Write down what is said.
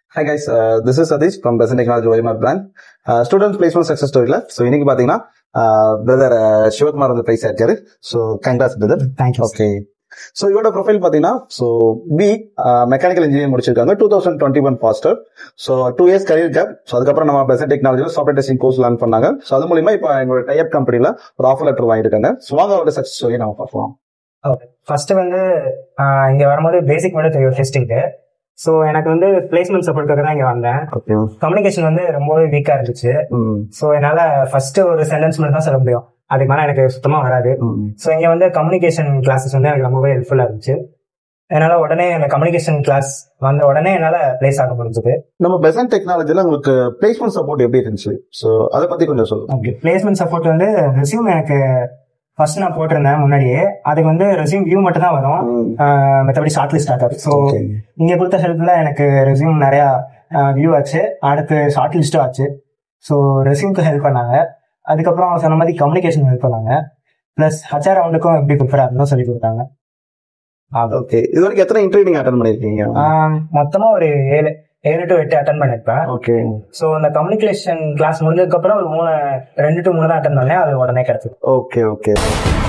Hi guys, uh, this is Satish from Present Technology OMR brand. Uh, student placement success storyல so இன்னைக்கு பாத்தீங்கன்னா brother Sivakumar வந்து பிரைஸ் ஆச்சாரு so congrats brother thank you okay so இவரோட profile பாத்தீங்கன்னா ஸோ பி மெக்கானிக்கல் இன்ஜினியர் முடிச்சிருக்காங்க two thousand twenty one passed so two years career gap so அதுக்கப்புறம் நம்ம பிரசன்ட் டெக்னாலஜியில் சாஃப்ட்வேர் டெஸ்டிங் கோர்ஸ் லேர்ன் பண்ணாங்க ஸோ அது மூலியமா இப்போ எங்களோட டைப் கம்பெனியில் ஒரு ஆஃபர் லெட்டர் வாங்கியிருக்காங்க ஸோ வாங்க அவரோட சக்சஸ் ஸ்டோரி நம்ம பார்க்கலாம் ஃபர்ஸ்ட் வந்து ஆஹ் இங்க வரும்போது பேசிக் மட்டும் தெரியும் டெஸ்டிங்க்கு ஸோ எனக்கு வந்து பிளேஸ்மெண்ட் சப்போர்ட்டுக்காக தான் இங்க வந்தேன் ஓகே கம்யூனிகேஷன் வந்து ரொம்பவே வீக்கா இருந்துச்சு ஸோ என்னால ஃபர்ஸ்ட் ஒரு சென்டென்ஸ் மட்டும் தான் சொல்ல முடியும் அதுக்கு மேலே எனக்கு சுத்தமா வராது ஸோ இங்க வந்து கம்யூனிகேஷன் கிளாஸஸ் வந்து எனக்கு ரொம்பவே ஹெல்ப்ஃபுல்லா இருந்துச்சு என்னால உடனே அந்த கம்யூனிகேஷன் கிளாஸ் வந்த உடனே என்னால பிளேஸ் ஆக முடிஞ்சது நம்ம பெசன்ட் டெக்னாலஜில உங்களுக்கு பிளேஸ்மெண்ட் சப்போர்ட் எப்படி இருந்துச்சு ஸோ அதை பத்தி கொஞ்சம் சொல்லுங்க ஓகே பிளேஸ்மெண்ட் சப்போர்ட் வந்து ரெசியூம் எனக்கு ஃபர்ஸ்ட் நான் போட்டிருந்தேன் முன்னாடியே அதுக்கு வந்து ரெசியூம் வியூ மட்டும் தான் வரும் ஆஹ் மற்றபடி ஷார்ட் லிஸ்ட் ஆகாது ஸோ இங்க கொடுத்த ஹெல்ப்ல எனக்கு ரெசியூம் நிறைய வியூ ஆச்சு அடுத்து ஷார்ட் லிஸ்டும் ஆச்சு ஸோ ரெசியூம்க்கு ஹெல்ப் பண்ணாங்க அதுக்கப்புறம் சொன்ன மாதிரி கம்யூனிகேஷன் ஹெல்ப் பண்ணாங்க ப்ளஸ் ஹச்ஆர் ரவுண்டுக்கும் எப்படி ப்ரிப்பேர் ஆகணும்னு சொல்லி கொடுத்தாங்க ஓகே இது வரைக்கும் எத்தனை இன்டர்வியூ நீங்க அட்டன் பண்ணிருக்கீங்க ஆஹ் மொத்தமா ஒரு ஏழு ஏழு டு எட்டு அட்டன் பண்ணிருப்பேன் ஓகே ஸோ அந்த கம்யூனிகேஷன் கிளாஸ் முடிஞ்சதுக்கு அப்புறம் ஒரு மூணு ரெண்டு டு மூணு தான் அட்டன் பண்ணேன் அது உடனே கிடைச்சது ஓகே ஓகே